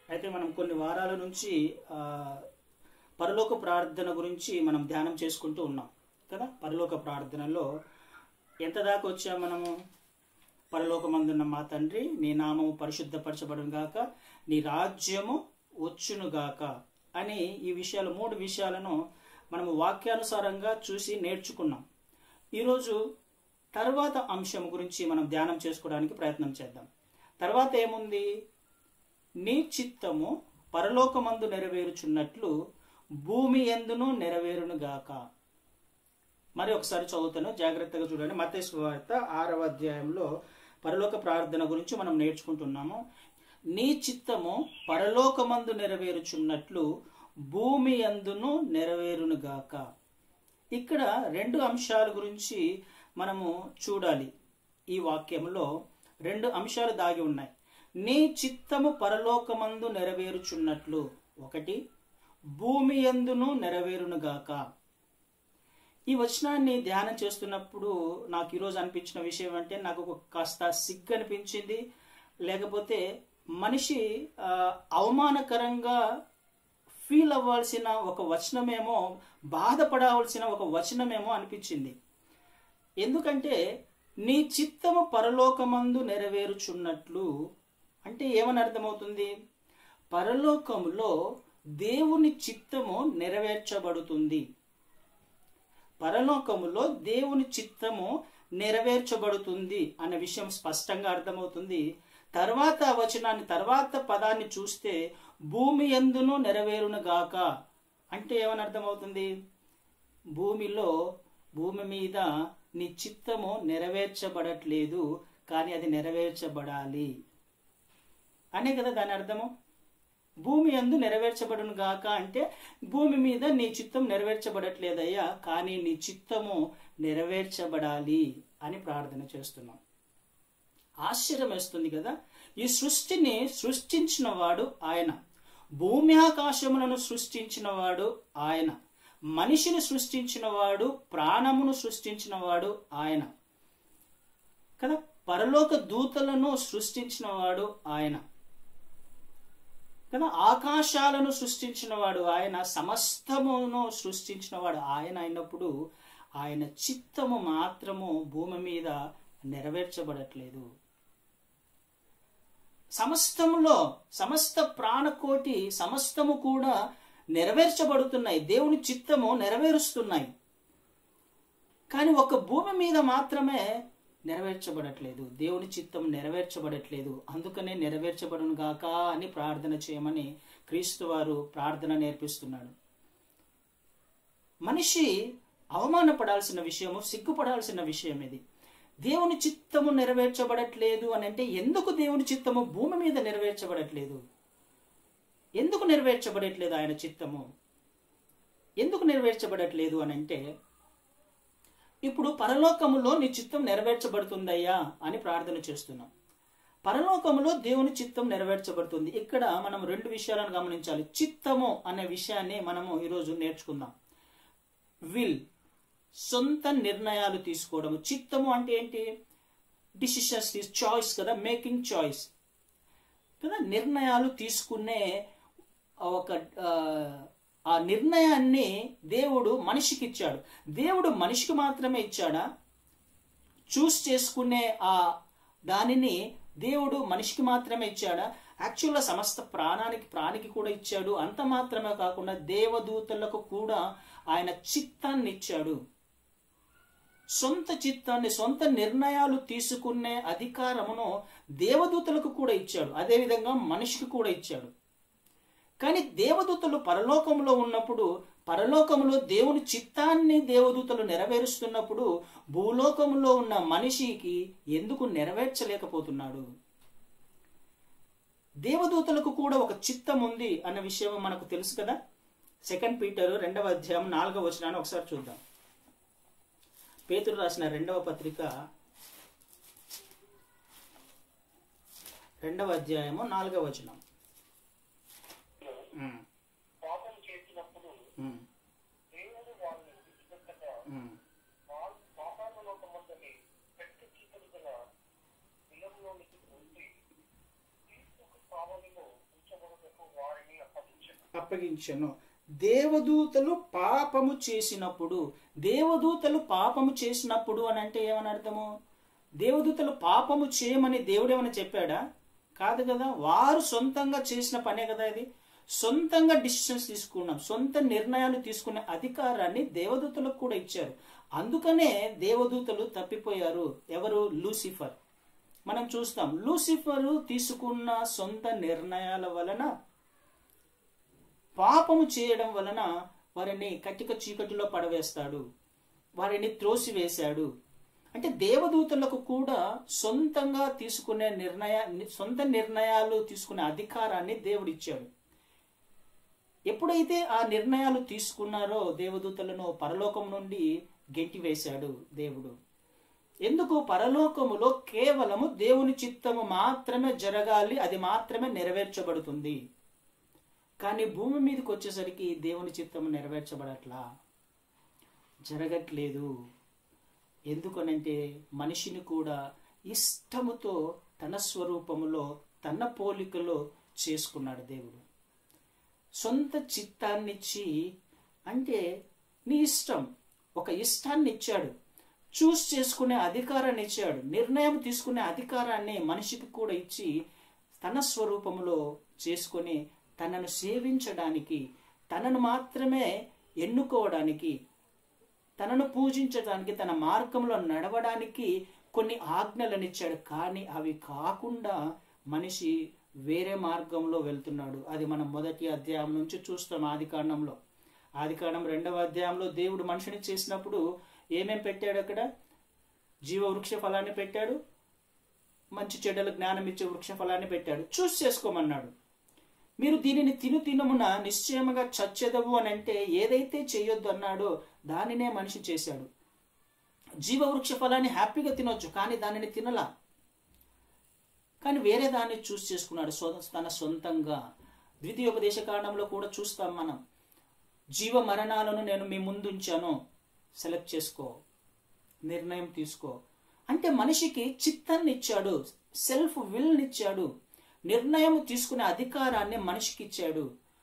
అయితే మనం కొన్ని వారాల నుంచి ఆ, పరలోక ప్రార్థన గురించి మనం ధ్యానం చేసుకుంటూ ఉన్నాం కదా పరలోక ప్రార్థనలో ఎంత దాకా వచ్చాం మనము పరలోకమందున్న మా తండ్రి నీ నామము పరిశుద్ధపరచబడును గాక నీ రాజ్యము వచ్చును గాక అని ఈ విషయాలు మూడు విషయాలను మనము వాక్యానుసారంగా చూసి నేర్చుకున్నాం ఈరోజు తర్వాత అంశం గురించి మనం ధ్యానం చేసుకోవడానికి ప్రయత్నం చేద్దాం తర్వాత ఏముంది నీ చిత్తము పరలోకమందు నెరవేరుచున్నట్లు భూమి ఎందును నెరవేరును గాక మరి ఒకసారి చదువుతాను జాగ్రత్తగా చూడండి మతేశ్వ వార్త ఆరవ అధ్యాయంలో పరలోక ప్రార్థన గురించి మనం నేర్చుకుంటున్నాము నీ చిత్తము పరలోకమందు నెరవేరుచున్నట్లు భూమి అందును నెరవేరునుగాక ఇక్కడ రెండు అంశాల గురించి మనము చూడాలి ఈ వాక్యంలో రెండు అంశాలు దాగి ఉన్నాయి నీ చిత్తము పరలోకమందు నెరవేరుచున్నట్లు ఒకటి భూమి ఎందును నెరవేరునుగాక ఈ వచనాన్ని ధ్యానం చేస్తున్నప్పుడు నాకు ఈరోజు అనిపించిన విషయం అంటే నాకు ఒక కాస్త సిగ్గు అనిపించింది లేకపోతే మనిషి ఆ, అవమానకరంగా ఫీల్ అవ్వాల్సిన ఒక వచనమేమో బాధపడవలసిన ఒక వచనమేమో అనిపించింది ఎందుకంటే నీ చిత్తము పరలోకమందు నెరవేరుచున్నట్లు అంటే ఏమని అర్థమవుతుంది పరలోకములో దేవుని చిత్తము నెరవేర్చబడుతుంది పరలోకములో దేవుని చిత్తము నెరవేర్చబడుతుంది అన్న విషయం స్పష్టంగా అర్థమవుతుంది తర్వాత వచనాన్ని తర్వాత పదాన్ని చూస్తే భూమి ఎందును నెరవేరును గాక అంటే ఏమని అర్థమవుతుంది భూమిలో భూమి మీద నీ చిత్తము నెరవేర్చబడట్లేదు కానీ అది నెరవేర్చబడాలి అనే కదా దాని అర్థము భూమి అందు నెరవేర్చబడును గాక అంటే భూమి మీద నీ చిత్తం నెరవేర్చబడట్లేదయ్యా కానీ నీ చిత్తము నెరవేర్చబడాలి అని ప్రార్థన చేస్తున్నాం ఆశ్చర్యం వేస్తుంది కదా ఈ సృష్టిని సృష్టించిన వాడు ఆయన భూమి ఆకాశములను సృష్టించిన వాడు ఆయన మనిషిని సృష్టించిన వాడు ప్రాణమును సృష్టించిన వాడు ఆయన కదా పరలోక దూతలను సృష్టించిన వాడు ఆయన కదా ఆకాశాలను సృష్టించిన వాడు ఆయన సమస్తమును సృష్టించిన వాడు ఆయన అయినప్పుడు ఆయన చిత్తము మాత్రము భూమి మీద నెరవేర్చబడట్లేదు సమస్తములో సమస్త ప్రాణకోటి సమస్తము కూడా నెరవేర్చబడుతున్నాయి దేవుని చిత్తము నెరవేరుస్తున్నాయి కానీ ఒక భూమి మీద మాత్రమే నెరవేర్చబడట్లేదు దేవుని చిత్తం నెరవేర్చబడట్లేదు అందుకనే నెరవేర్చబడును గాక అని ప్రార్థన చేయమని క్రీస్తు వారు ప్రార్థన నేర్పిస్తున్నాడు మనిషి అవమానపడాల్సిన విషయము సిగ్గుపడాల్సిన విషయం ఇది దేవుని చిత్తము నెరవేర్చబడట్లేదు అని అంటే ఎందుకు దేవుని చిత్తము భూమి మీద నెరవేర్చబడట్లేదు ఎందుకు నెరవేర్చబడట్లేదు ఆయన చిత్తము ఎందుకు నెరవేర్చబడట్లేదు అని అంటే ఇప్పుడు పరలోకములో నీ చిత్తం నెరవేర్చబడుతుందయ్యా అని ప్రార్థన చేస్తున్నాం పరలోకములో దేవుని చిత్తం నెరవేర్చబడుతుంది ఇక్కడ మనం రెండు విషయాలను గమనించాలి చిత్తము అనే విషయాన్ని మనము ఈరోజు నేర్చుకుందాం విల్ సొంత నిర్ణయాలు తీసుకోవడం చిత్తము అంటే ఏంటి డిసిషన్స్ చాయిస్ కదా మేకింగ్ చాయిస్ కదా నిర్ణయాలు తీసుకునే ఒక ఆ, ఆ నిర్ణయాన్ని దేవుడు మనిషికి ఇచ్చాడు దేవుడు మనిషికి మాత్రమే ఇచ్చాడా చూస్ చేసుకునే ఆ దానిని దేవుడు మనిషికి మాత్రమే ఇచ్చాడా యాక్చువల్గా సమస్త ప్రాణానికి ప్రాణికి కూడా ఇచ్చాడు అంత మాత్రమే కాకుండా దేవదూతలకు కూడా ఆయన చిత్తాన్ని ఇచ్చాడు సొంత చిత్తాన్ని సొంత నిర్ణయాలు తీసుకునే అధికారమును దేవదూతలకు కూడా ఇచ్చాడు అదేవిధంగా మనిషికి కూడా ఇచ్చాడు కానీ దేవదూతలు పరలోకంలో ఉన్నప్పుడు పరలోకంలో దేవుని చిత్తాన్ని దేవదూతలు నెరవేరుస్తున్నప్పుడు భూలోకంలో ఉన్న మనిషికి ఎందుకు నెరవేర్చలేకపోతున్నాడు దేవదూతలకు కూడా ఒక చిత్తం ఉంది అన్న విషయం మనకు తెలుసు కదా సెకండ్ పీటర్ రెండవ అధ్యాయం నాలుగవ వచనాన్ని ఒకసారి చూద్దాం పేతురు రాసిన రెండవ పత్రిక రెండవ అధ్యాయము నాలుగవ వచనం ఉమ్, పాపం చేసినప్పుడు ఉమ్, దేవుడు వారిని విడిచిపెట్టగా ఉమ్. వారు పాపాలలోకమందని పెద్ద చీకటి గల నిలంలోనికి ఉండి క్రీస్తుకు కావలిలో ఉంచబడుటకు అప్పగించెను దేవదూతలు పాపము చేసినప్పుడు దేవదూతలు పాపము చేసినప్పుడు అని అంటే ఏమని అర్థము దేవదూతలు పాపము చేయమని దేవుడు ఏమైనా చెప్పాడా కాదు కదా వారు సొంతంగా చేసిన పనే కదా ఇది సొంతంగా డిసిషన్స్ తీసుకున్నాం సొంత నిర్ణయాలు తీసుకునే అధికారాన్ని దేవదూతలకు కూడా ఇచ్చారు అందుకనే దేవదూతలు తప్పిపోయారు ఎవరు లూసిఫర్ మనం చూస్తాం లూసిఫర్ తీసుకున్న సొంత నిర్ణయాల వలన పాపము చేయడం వలన వారిని కటిక చీకటిలో పడవేస్తాడు వారిని త్రోసివేశాడు అంటే దేవదూతలకు కూడా సొంతంగా తీసుకునే నిర్ణయ సొంత నిర్ణయాలు తీసుకునే అధికారాన్ని దేవుడు ఇచ్చాడు ఎప్పుడైతే ఆ నిర్ణయాలు తీసుకున్నారో దేవదూతలను పరలోకం నుండి గెంటివేశాడు దేవుడు ఎందుకు పరలోకములో కేవలము దేవుని చిత్తము మాత్రమే జరగాలి అది మాత్రమే నెరవేర్చబడుతుంది కానీ భూమి మీదకి వచ్చేసరికి దేవుని చిత్తము నెరవేర్చబడట్లా జరగట్లేదు ఎందుకనంటే మనిషిని కూడా ఇష్టముతో తన స్వరూపములో తన పోలికలో చేసుకున్నాడు దేవుడు సొంత చిత్తాన్నిచ్చి అంటే నీ ఇష్టం ఒక ఇష్టాన్ని ఇచ్చాడు చూస్ చేసుకునే అధికారాన్ని ఇచ్చాడు నిర్ణయం తీసుకునే అధికారాన్ని మనిషికి కూడా ఇచ్చి తన స్వరూపములో చేసుకొని తనను సేవించడానికి తనను మాత్రమే ఎన్నుకోవడానికి తనను పూజించడానికి తన మార్గంలో నడవడానికి కొన్ని ఆజ్ఞలను ఇచ్చాడు కానీ అవి కాకుండా మనిషి వేరే మార్గంలో వెళ్తున్నాడు అది మనం మొదటి అధ్యాయం నుంచి చూస్తాం ఆది కాండంలో ఆది కాండం రెండవ అధ్యాయంలో దేవుడు మనిషిని చేసినప్పుడు ఏమేం పెట్టాడు అక్కడ జీవ వృక్ష ఫలాన్ని పెట్టాడు మంచి చెడ్డల జ్ఞానం ఇచ్చే వృక్ష ఫలాన్ని పెట్టాడు చూస్ చేసుకోమన్నాడు మీరు దీనిని తిను తినమున నిశ్చయముగా చచ్చెదవు అని అంటే ఏదైతే చేయొద్దు అన్నాడో దానినే మనిషి చేశాడు జీవవృక్ష ఫలాన్ని హ్యాపీగా తినొచ్చు కానీ దానిని తినలా కానీ వేరే దాన్ని చూస్ చేసుకున్నాడు సొ- తన సొంతంగా ద్వితీయోపదేశ కాండంలో కూడా చూస్తాం మనం జీవ మరణాలను నేను మీ ముందుంచాను సెలెక్ట్ చేసుకో నిర్ణయం తీసుకో అంటే మనిషికి చిత్తాన్ని ఇచ్చాడు సెల్ఫ్ విల్ని ఇచ్చాడు నిర్ణయం తీసుకునే అధికారాన్ని మనిషికి ఇచ్చాడు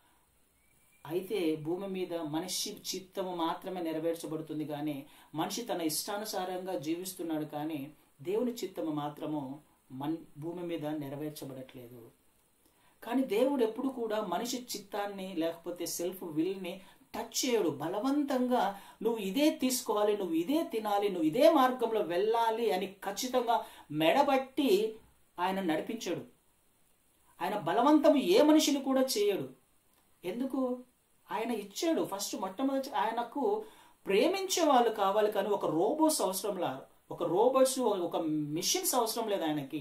అయితే భూమి మీద మనిషి చిత్తము మాత్రమే నెరవేర్చబడుతుంది కానీ మనిషి తన ఇష్టానుసారంగా జీవిస్తున్నాడు కానీ దేవుని చిత్తము మాత్రము మన్ భూమి మీద నెరవేర్చబడట్లేదు కానీ దేవుడు ఎప్పుడు కూడా మనిషి చిత్తాన్ని లేకపోతే సెల్ఫ్ విల్ని టచ్ చేయడు బలవంతంగా నువ్వు ఇదే తీసుకోవాలి నువ్వు ఇదే తినాలి నువ్వు ఇదే మార్గంలో వెళ్ళాలి అని ఖచ్చితంగా మెడబట్టి ఆయన నడిపించాడు ఆయన బలవంతం ఏ మనిషిని కూడా చేయడు ఎందుకు ఆయన ఇచ్చాడు ఫస్ట్ మొట్టమొదటి ఆయనకు ప్రేమించే వాళ్ళు కావాలి కానీ ఒక రోబోట్స్ అవసరం లా ఒక రోబోట్స్ ఒక మిషన్స్ అవసరం లేదు ఆయనకి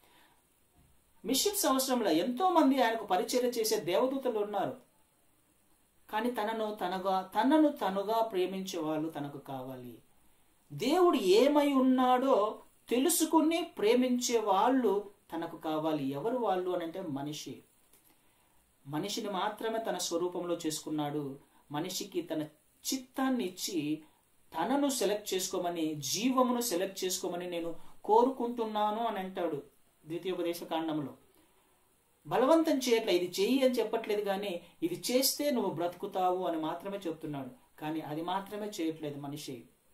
మిషన్స్ అవసరం లేదు ఎంతో మంది ఆయనకు పరిచర్య చేసే దేవదూతలు ఉన్నారు కానీ తనను తనగా తనను తనుగా ప్రేమించే వాళ్ళు తనకు కావాలి దేవుడు ఏమై ఉన్నాడో తెలుసుకుని ప్రేమించే వాళ్ళు తనకు కావాలి ఎవరు వాళ్ళు అని అంటే మనిషి మనిషిని మాత్రమే తన స్వరూపంలో చేసుకున్నాడు మనిషికి తన చిత్తాన్ని ఇచ్చి తనను సెలెక్ట్ చేసుకోమని జీవమును సెలెక్ట్ చేసుకోమని నేను కోరుకుంటున్నాను అని అంటాడు ద్వితీయోపదేశ కాండంలో బలవంతం చేయట్లే ఇది చెయ్యి అని చెప్పట్లేదు కానీ ఇది చేస్తే నువ్వు బ్రతుకుతావు అని మాత్రమే చెప్తున్నాడు కానీ అది మాత్రమే చేయట్లేదు మనిషి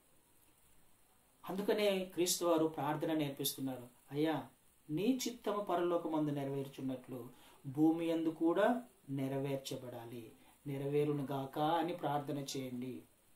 అందుకనే క్రీస్తు వారు ప్రార్థన నేర్పిస్తున్నారు అయ్యా నీ చిత్తము పరలోకమందు నెరవేర్చున్నట్లు భూమి యందు కూడా నెరవేర్చబడాలి నెరవేరునుగాక అని ప్రార్థన చేయండి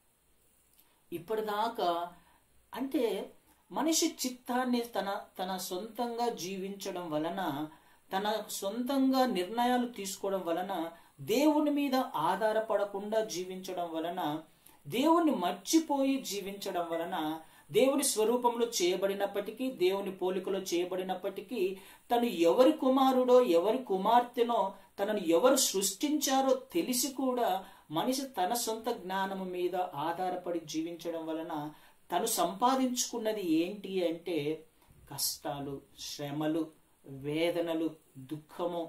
ఇప్పటిదాకా అంటే మనిషి చిత్తాన్ని తన తన సొంతంగా జీవించడం వలన తన సొంతంగా నిర్ణయాలు తీసుకోవడం వలన దేవుని మీద ఆధారపడకుండా జీవించడం వలన దేవుని మర్చిపోయి జీవించడం వలన దేవుని స్వరూపంలో చేయబడినప్పటికీ దేవుని పోలికలో చేయబడినప్పటికీ తను ఎవరి కుమారుడో ఎవరి కుమార్తెనో తనను ఎవరు సృష్టించారో తెలిసి కూడా మనిషి తన సొంత జ్ఞానము మీద ఆధారపడి జీవించడం వలన తను సంపాదించుకున్నది ఏంటి అంటే కష్టాలు శ్రమలు వేదనలు దుఃఖము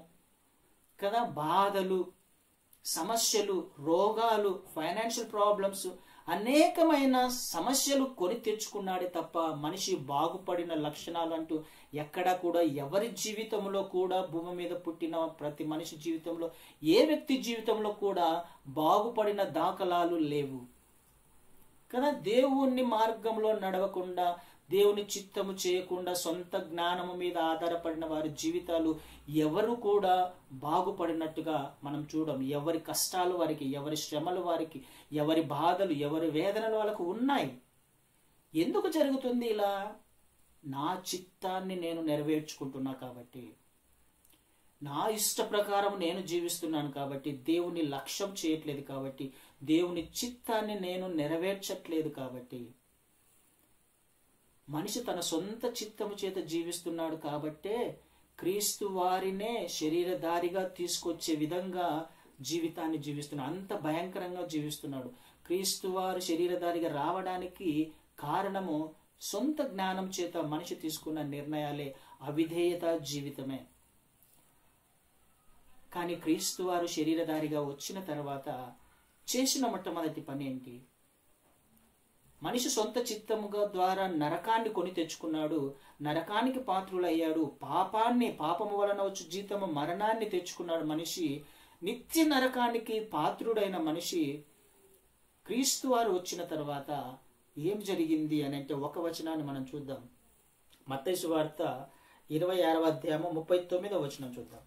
కదా బాధలు సమస్యలు రోగాలు ఫైనాన్షియల్ ప్రాబ్లమ్స్ అనేకమైన సమస్యలు కొని తెచ్చుకున్నాడే తప్ప మనిషి బాగుపడిన లక్షణాలు అంటూ ఎక్కడా కూడా ఎవరి జీవితంలో కూడా భూమి మీద పుట్టిన ప్రతి మనిషి జీవితంలో ఏ వ్యక్తి జీవితంలో కూడా బాగుపడిన దాఖలాలు లేవు కదా దేవుని మార్గంలో నడవకుండా దేవుని చిత్తము చేయకుండా సొంత జ్ఞానము మీద ఆధారపడిన వారి జీవితాలు ఎవరు కూడా బాగుపడినట్టుగా మనం చూడం ఎవరి కష్టాలు వారికి ఎవరి శ్రమలు వారికి ఎవరి బాధలు ఎవరి వేదనలు వాళ్ళకు ఉన్నాయి ఎందుకు జరుగుతుంది ఇలా నా చిత్తాన్ని నేను నెరవేర్చుకుంటున్నా కాబట్టి నా ఇష్ట ప్రకారం నేను జీవిస్తున్నాను కాబట్టి దేవుని లక్ష్యం చేయట్లేదు కాబట్టి దేవుని చిత్తాన్ని నేను నెరవేర్చట్లేదు కాబట్టి మనిషి తన సొంత చిత్తము చేత జీవిస్తున్నాడు కాబట్టే క్రీస్తు వారినే శరీరధారిగా తీసుకొచ్చే విధంగా జీవితాన్ని జీవిస్తున్నాడు అంత భయంకరంగా జీవిస్తున్నాడు క్రీస్తు వారు శరీరధారిగా రావడానికి కారణము సొంత జ్ఞానం చేత మనిషి తీసుకున్న నిర్ణయాలే అవిధేయత జీవితమే కానీ క్రీస్తు వారు శరీరధారిగా వచ్చిన తర్వాత చేసిన మొట్టమొదటి పని ఏంటి మనిషి సొంత చిత్తముగా ద్వారా నరకాన్ని కొని తెచ్చుకున్నాడు నరకానికి పాత్రులయ్యాడు పాపాన్ని పాపము వలన వచ్చు జీతము మరణాన్ని తెచ్చుకున్నాడు మనిషి నిత్య నరకానికి పాత్రుడైన మనిషి క్రీస్తు వారు వచ్చిన తర్వాత ఏం జరిగింది అని అంటే ఒక వచనాన్ని మనం చూద్దాం మత్తైసు వార్త ఇరవై ఆరవ అధ్యాయము ముప్పై తొమ్మిదో వచనం చూద్దాం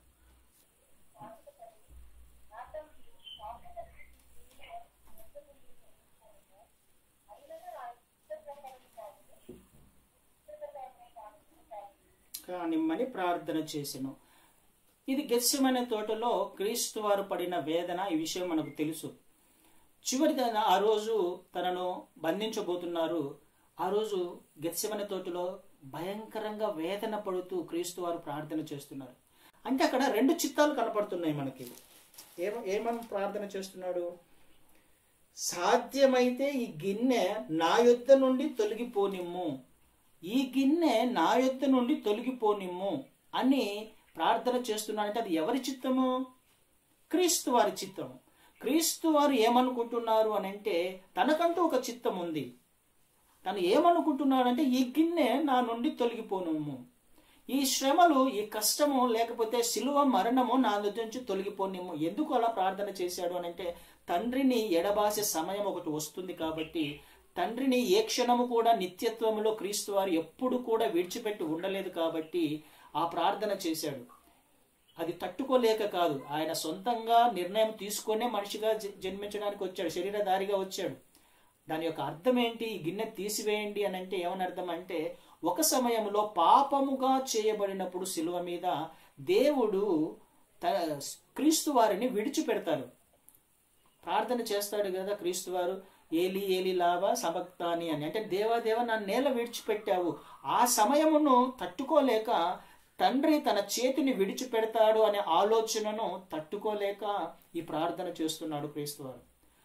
కానిమ్మని ప్రార్థన చేసెను ఇది గెస్సమనే తోటలో క్రీస్తు వారు పడిన వేదన ఈ విషయం మనకు తెలుసు చివరి దిన ఆ రోజు తనను బంధించబోతున్నారు ఆ రోజు గెత్సెమనే తోటలో భయంకరంగా వేదన పడుతూ క్రీస్తు వారు ప్రార్థన చేస్తున్నారు అంటే అక్కడ రెండు చిత్తాలు కనపడుతున్నాయి మనకి ఏమ ఏమని ప్రార్థన చేస్తున్నాడు సాధ్యమైతే ఈ గిన్నె నా యొద్ద నుండి తొలగిపోనిమ్ము ఈ గిన్నె నా యొద్ద నుండి తొలగిపోనిమ్ము అని ప్రార్థన చేస్తున్నాడంటే అది ఎవరి చిత్తము క్రీస్తు వారి చిత్తము క్రీస్తు వారు ఏమనుకుంటున్నారు అని అంటే తనకంటూ ఒక చిత్తం ఉంది తను ఏమనుకుంటున్నాడంటే ఈ గిన్నె నా నుండి తొలగిపోనుము ఈ శ్రమలు ఈ కష్టము లేకపోతే శిలువ మరణము నా దగ్గర నుంచి తొలగిపోనిమ్ము ఎందుకు అలా ప్రార్థన చేశాడు అని అంటే తండ్రిని ఎడబాసే సమయం ఒకటి వస్తుంది కాబట్టి తండ్రిని ఏ క్షణము కూడా నిత్యత్వములో క్రీస్తు వారు ఎప్పుడు కూడా విడిచిపెట్టి ఉండలేదు కాబట్టి ఆ ప్రార్థన చేశాడు అది తట్టుకోలేక కాదు ఆయన సొంతంగా నిర్ణయం తీసుకొనే మనిషిగా జ- జన్మించడానికి వచ్చాడు శరీరధారిగా వచ్చాడు దాని యొక్క అర్థం ఏంటి ఈ గిన్నె తీసివేయండి అని అంటే ఏమని అర్థం అంటే ఒక సమయంలో పాపముగా చేయబడినప్పుడు శిలువ మీద దేవుడు త- క్రీస్తు వారిని విడిచిపెడతారు ప్రార్థన చేస్తాడు కదా క్రీస్తు వారు ఏలి ఏలి లాభ సమక్తాని అని అంటే దేవా దేవ నా నేల విడిచిపెట్టావు ఆ సమయమును తట్టుకోలేక తండ్రి తన చేతిని విడిచిపెడతాడు అనే ఆలోచనను తట్టుకోలేక ఈ ప్రార్థన చేస్తున్నాడు క్రీస్తు వారు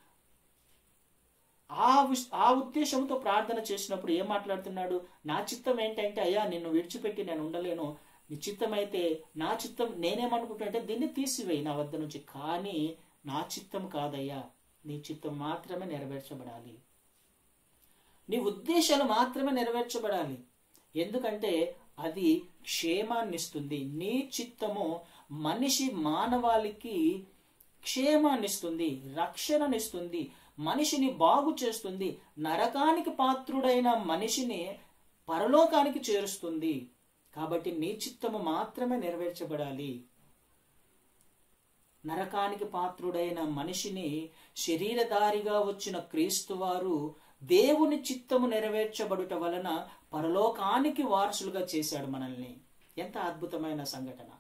ఆ విష్- ఆ ఉద్దేశంతో ప్రార్థన చేసినప్పుడు ఏం మాట్లాడుతున్నాడు నా చిత్తం ఏంటంటే అయ్యా నిన్ను విడిచిపెట్టి నేను ఉండలేను నీ చిత్తం అయితే నా చిత్తం నేనేమనుకుంటున్నా దీన్ని తీసివేయి నా వద్ద నుంచి కానీ నా చిత్తం కాదయ్యా నీ చిత్తం మాత్రమే నెరవేర్చబడాలి నీ ఉద్దేశాలు మాత్రమే నెరవేర్చబడాలి ఎందుకంటే అది క్షేమాన్నిస్తుంది నీ చిత్తము మనిషి మానవాళికి క్షేమాన్నిస్తుంది రక్షణనిస్తుంది మనిషిని బాగు చేస్తుంది నరకానికి పాత్రుడైన మనిషిని పరలోకానికి చేరుస్తుంది కాబట్టి నీ చిత్తము మాత్రమే నెరవేర్చబడాలి నరకానికి పాత్రుడైన మనిషిని శరీరధారిగా వచ్చిన క్రీస్తు వారు దేవుని చిత్తము నెరవేర్చబడుట వలన పరలోకానికి వారసులుగా చేశాడు మనల్ని ఎంత అద్భుతమైన సంఘటన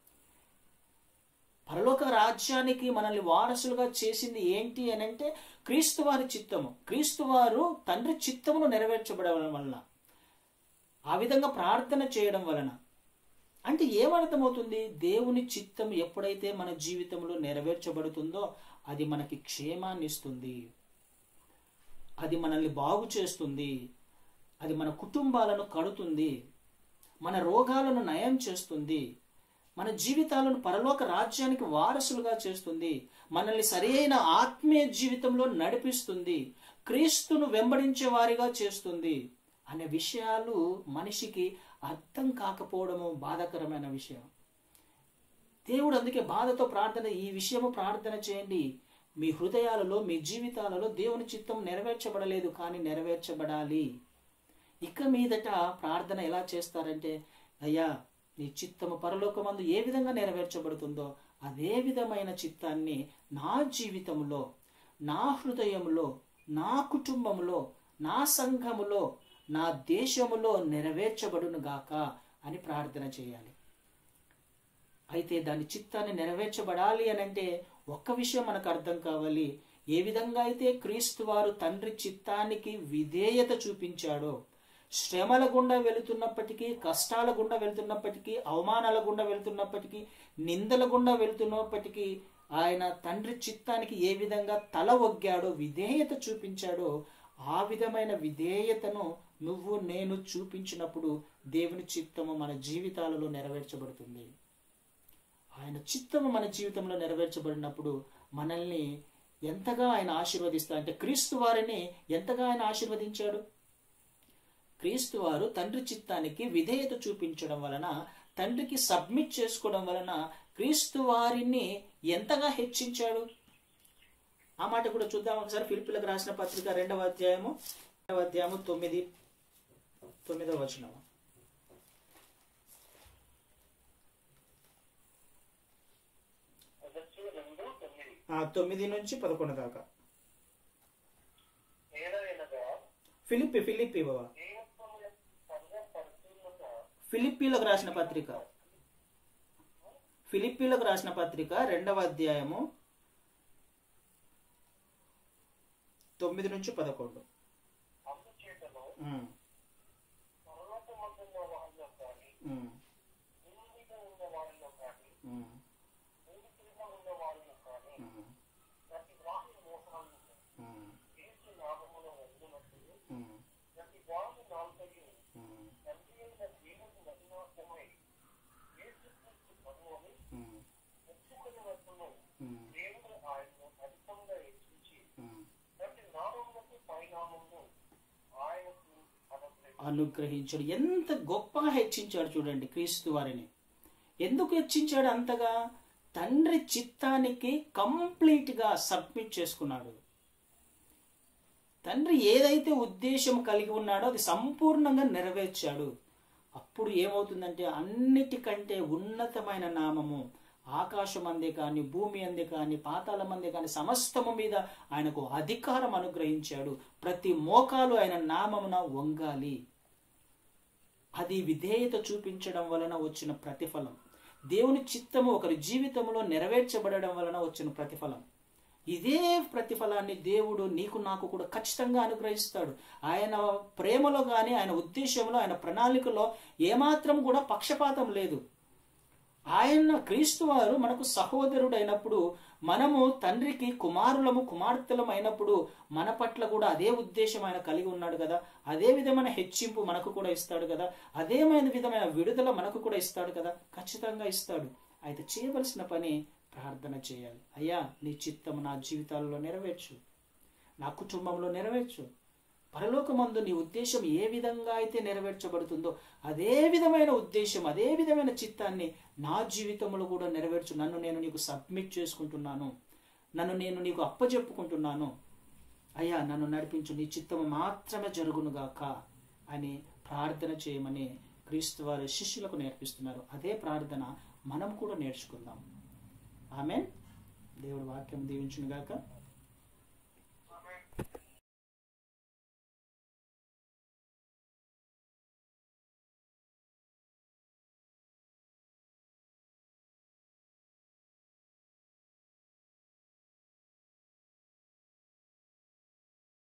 పరలోక రాజ్యానికి మనల్ని వారసులుగా చేసింది ఏంటి అని అంటే క్రీస్తు వారి చిత్తము క్రీస్తు వారు తండ్రి చిత్తమును నెరవేర్చబడడం వలన ఆ విధంగా ప్రార్థన చేయడం వలన అంటే ఏమర్థమవుతుంది దేవుని చిత్తం ఎప్పుడైతే మన జీవితంలో నెరవేర్చబడుతుందో అది మనకి క్షేమాన్ని ఇస్తుంది అది మనల్ని బాగు చేస్తుంది అది మన కుటుంబాలను కడుతుంది మన రోగాలను నయం చేస్తుంది మన జీవితాలను పరలోక రాజ్యానికి వారసులుగా చేస్తుంది మనల్ని సరైన ఆత్మీయ జీవితంలో నడిపిస్తుంది క్రీస్తును వెంబడించే వారిగా చేస్తుంది అనే విషయాలు మనిషికి అర్థం కాకపోవడము బాధాకరమైన విషయం దేవుడు అందుకే బాధతో ప్రార్థన ఈ విషయము ప్రార్థన చేయండి మీ హృదయాలలో మీ జీవితాలలో దేవుని చిత్తం నెరవేర్చబడలేదు కానీ నెరవేర్చబడాలి ఇక మీదట ప్రార్థన ఎలా చేస్తారంటే అయ్యా నీ చిత్తము పరలోకమందు ఏ విధంగా నెరవేర్చబడుతుందో అదే విధమైన చిత్తాన్ని నా జీవితంలో నా హృదయంలో నా కుటుంబంలో నా సంఘములో నా దేశములో నెరవేర్చబడును గాక అని ప్రార్థన చేయాలి అయితే దాని చిత్తాన్ని నెరవేర్చబడాలి అని అంటే ఒక్క విషయం మనకు అర్థం కావాలి ఏ విధంగా అయితే క్రీస్తు వారు తండ్రి చిత్తానికి విధేయత చూపించాడో శ్రమల గుండా వెళుతున్నప్పటికీ కష్టాల గుండా వెళ్తున్నప్పటికీ అవమానాల గుండా వెళ్తున్నప్పటికీ నిందల గుండా వెళ్తున్నప్పటికీ ఆయన తండ్రి చిత్తానికి ఏ విధంగా తల ఒగ్గాడో విధేయత చూపించాడో ఆ విధమైన విధేయతను నువ్వు నేను చూపించినప్పుడు దేవుని చిత్తము మన జీవితాలలో నెరవేర్చబడుతుంది ఆయన చిత్తము మన జీవితంలో నెరవేర్చబడినప్పుడు మనల్ని ఎంతగా ఆయన ఆశీర్వదిస్తా అంటే క్రీస్తు వారిని ఎంతగా ఆయన ఆశీర్వదించాడు క్రీస్తు వారు తండ్రి చిత్తానికి విధేయత చూపించడం వలన తండ్రికి సబ్మిట్ చేసుకోవడం వలన క్రీస్తు వారిని ఎంతగా హెచ్చించాడు ఆ మాట కూడా చూద్దాం ఒకసారి ఫిలిపిలకు రాసిన పత్రిక రెండవ అధ్యాయము రెండవ అధ్యాయము తొమ్మిది తొమ్మిదవ వచనం అదర్శు రెండు తొమ్మిది ఆ తొమ్మిది నుంచి పదకొండు దాకా ఏలైనగా ఫిలిప్పి ఫిలిప్పి బాబా దేవత్వము సర్వ పరిపూర్ణత ఫిలిప్పీలకు రాసిన పత్రిక ఫిలిప్పీలకు రాసిన పత్రిక రెండవ అధ్యాయము తొమ్మిది నుంచి పదకొండు అందుచేతను ఉమ్, పరలోకమందున్న వారిలో కానీ ఉమ్, భూమి మీద ఉన్న వారిలో కానీ ఉమ్, భూమి కింద ఉన్న వారిలో కానీ ఉమ్, ప్రతి వారి మోసాలను ఉమ్, క్రీస్తు నామములో వండినప్పుడు ఉమ్, ప్రతి వారి నాలుగని ఉమ్, తండ్రి అయిన దేవుని మహిమార్థమై యేసుక్రీస్తు ప్రభువుని ఉమ్, ఒప్పుకొని వస్తున్న ఉమ్, దేవుడు ఆయన్ను అధికంగా హెచ్చించి ఉమ్. ప్రతి నామములకు పరిణామము ఆయనకు అనుగ్రహించాడు. అనుగ్రహించాడు ఎంత గొప్పగా హెచ్చించాడు చూడండి క్రీస్తు వారిని ఎందుకు హెచ్చించాడు అంతగా తండ్రి చిత్తానికి కంప్లీట్ గా సబ్మిట్ చేసుకున్నాడు తండ్రి ఏదైతే ఉద్దేశం కలిగి ఉన్నాడో అది సంపూర్ణంగా నెరవేర్చాడు అప్పుడు ఏమవుతుందంటే అన్నిటికంటే ఉన్నతమైన నామము ఆకాశం అందే కానీ భూమి అందే కానీ పాతాళం అందే కానీ సమస్తము మీద ఆయనకు అధికారం అనుగ్రహించాడు ప్రతి మోకాలు ఆయన నామమున వంగాలి అది విధేయత చూపించడం వలన వచ్చిన ప్రతిఫలం దేవుని చిత్తము ఒకరి జీవితంలో నెరవేర్చబడడం వలన వచ్చిన ప్రతిఫలం ఇదే ప్రతిఫలాన్ని దేవుడు నీకు నాకు కూడా ఖచ్చితంగా అనుగ్రహిస్తాడు ఆయన ప్రేమలో కానీ ఆయన ఉద్దేశంలో ఆయన ప్రణాళికలో ఏమాత్రం కూడా పక్షపాతం లేదు ఆయన క్రీస్తు వారు మనకు సహోదరుడు అయినప్పుడు మనము తండ్రికి కుమారులము కుమార్తెలం అయినప్పుడు మన పట్ల కూడా అదే ఉద్దేశం ఆయన కలిగి ఉన్నాడు కదా అదే విధమైన హెచ్చింపు మనకు కూడా ఇస్తాడు కదా అదేమైన విధమైన విడుదల మనకు కూడా ఇస్తాడు కదా ఖచ్చితంగా ఇస్తాడు అయితే చేయవలసిన పని ప్రార్థన చేయాలి అయ్యా నీ చిత్తము నా జీవితాలలో నెరవేర్చు నా కుటుంబంలో నెరవేర్చు పరలోకమందు నీ ఉద్దేశం ఏ విధంగా అయితే నెరవేర్చబడుతుందో అదే విధమైన ఉద్దేశం అదే విధమైన చిత్తాన్ని నా జీవితంలో కూడా నెరవేర్చు నన్ను నేను నీకు సబ్మిట్ చేసుకుంటున్నాను నన్ను నేను నీకు అప్పచెప్పుకుంటున్నాను అయ్యా నన్ను నడిపించు నీ చిత్తము మాత్రమే జరుగునుగాక అని ప్రార్థన చేయమని క్రీస్తు వారి శిష్యులకు నేర్పిస్తున్నారు అదే ప్రార్థన మనం కూడా నేర్చుకుందాం ఆమె దేవుడు వాక్యం దీవించునుగాక